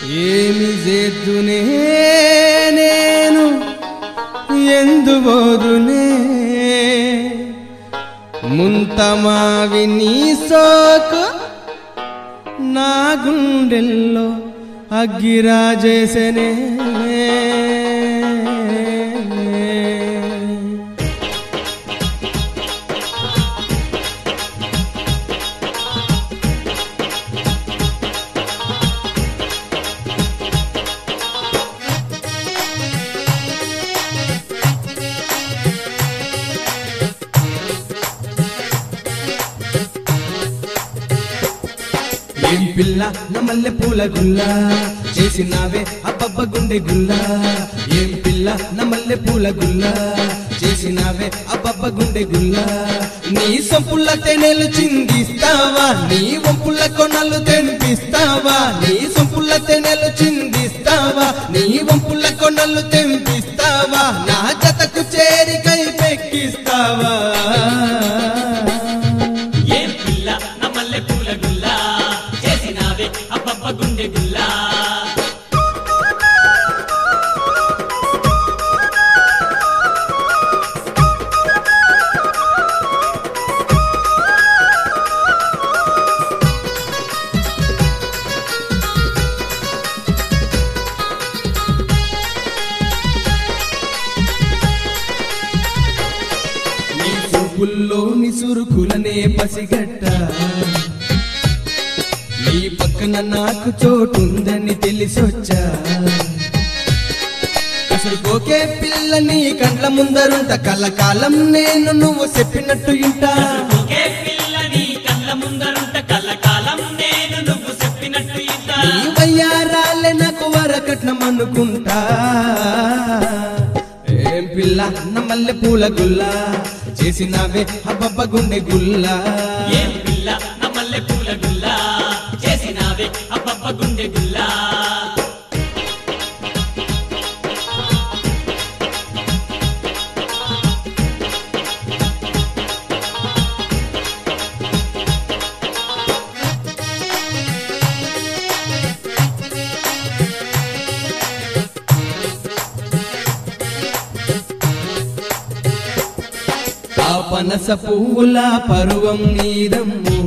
ఏమి చేద్దునే నేను ఎందుబోదునే ముంతమావి నీ సోకు నా గుండెల్లో అగ్గిరాజేసనే ఏం పిల్ల నా మల్లె పూల గుల్ల చేసినావే అబ్బబ్బ గుండె గుల్ల ఏం పిల్ల నా మల్లె పూల గుల్ల చేసినావే అబ్బబ్బ గుండె గుల్ల నీ సొంపుల తెనెలు చిందిస్తావా నీ వంపుల కొనలు తెంపిస్తావా నీ సొంపుల తెనెలు చిందిస్తావా నీ వంపుల కొనలు తెంపిస్తావా నా జతకు చేరి కై పెక్కిస్తావా ఏం పిల్ల నా మల్లె పూల గుల్ల చేసినావే అబ్బబ్బ గుండె గుల్ల నీ చూపుల్లోని సురుకులనే పసిగట్ట నీ పక్కన నాకు చోటుందని తెలిసొచ్చా అసలు కోకే పిల్ల నీ కండ్ల ముందరుంట కలకాలం నేను నువ్వు చెప్పినట్టు ఇంటా ఒకే పిల్లని కళ్ళ ముందరుంట కళ్ళకాలం నేను నువ్వు చెప్పినట్టు ఇంత నీ వయ్యారాలే నాకు వరకట్నం అనుకుంటా ఏం పిల్ల నా మల్లె పూల గుల్ల చేసినావే అబ్బబ్బ గుండె గుల్లా ఏం పిల్ల నా మల్లె పూల గుల్ల చేసినావే అబ్బబ్బ గుండె గుల్ల ఆ పనస పువ్వుల పరువం నీదమ్ము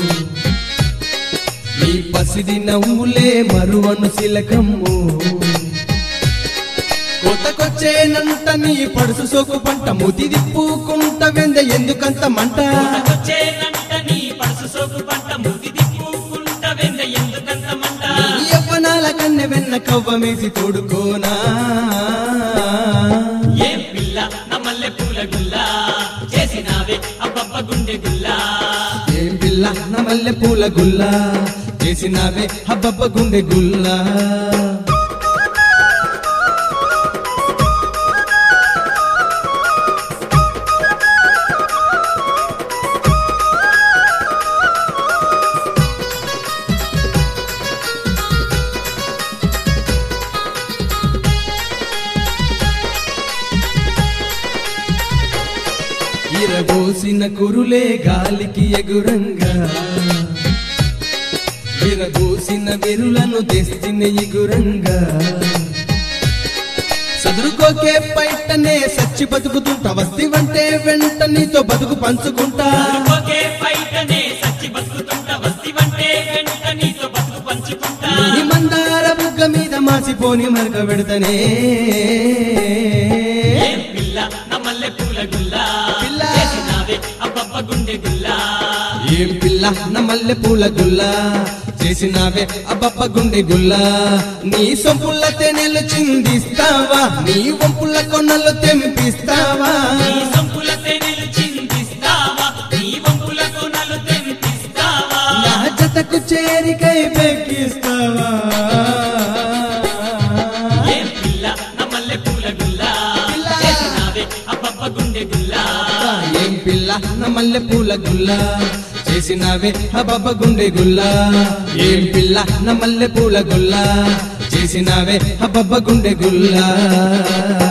నీ పసిడి నవ్వులే మరువను శిలకమ్ము కొత్తకొచ్చేనంత నీ పడుసు సోకు పంట ముతి దిప్పుకుంట వెంద ఎందుకంత మంట వచ్చేనంట నీ పడుసు సోకు పంట ముది దిప్పుకుంట వెంద ఎందుకంత మంట నీ యవ్వనాల కన్నె వెన్న కవ్వమేసి తోడుకోనా ఏం పిల్ల నా మల్లె పూల గుల్ల చేసినావే అబ్బబ్బ గుండె గుల్ల ఏం పిల్ల నా మల్లె పూల గుల్ల చేసినావే హబ్బబ్బ గుండె గుల్లా ఇరబోసిన కురులే గాలికి ఎగురంగా విరబోసిన విరులను తెస్తిన ఎగురంగా సదురుకోకే పైటనే సచ్చి బతుకుతుంటా వస్తివంటే వెంట నీతో బతుకు పంచుకుంటా ఒకే బయటనే సచ్చి బతుకుతుంట వస్తివంటే వెంట నీతో బతుకు పంచుకుంటా నీ మందార బుగ్గ మీద మాసిపోని మరక పెడతనే ఏం పిల్ల నా మల్లె పూల గుల్ల పిల్ల. చేసినావే అబ్బబ్బ గుండె గుల్ల ఏం పిల్ల నా మల్లె పూల గుల్ల చేసినావే అబ్బబ్బ గుండె గుల్ల నీ సొంపుల తెనెలు చిందిస్తావా నీ వంపుల కొనలు తెంపిస్తావా నీ సంపుల తెనెలు చిందిస్తావా నీ వంపుల కొనలు తెంపిస్తావా నా జతకు చేరికై పెక్కిస్తావా ఏం పిల్ల నా మల్లె పూల గుల్ల పిల్ల. చేసినావే అబ్బబ్బ గుండె గుల్ల ఏం పిల్ల నా మల్లె పూల గుల్ల చేసినావే అబ్బబ్బ గుండె గుల్ల ఏం పిల్ల నా మల్లె పూల గుల్ల చేసినావే అబ్బబ్బ గుండె గుల్ల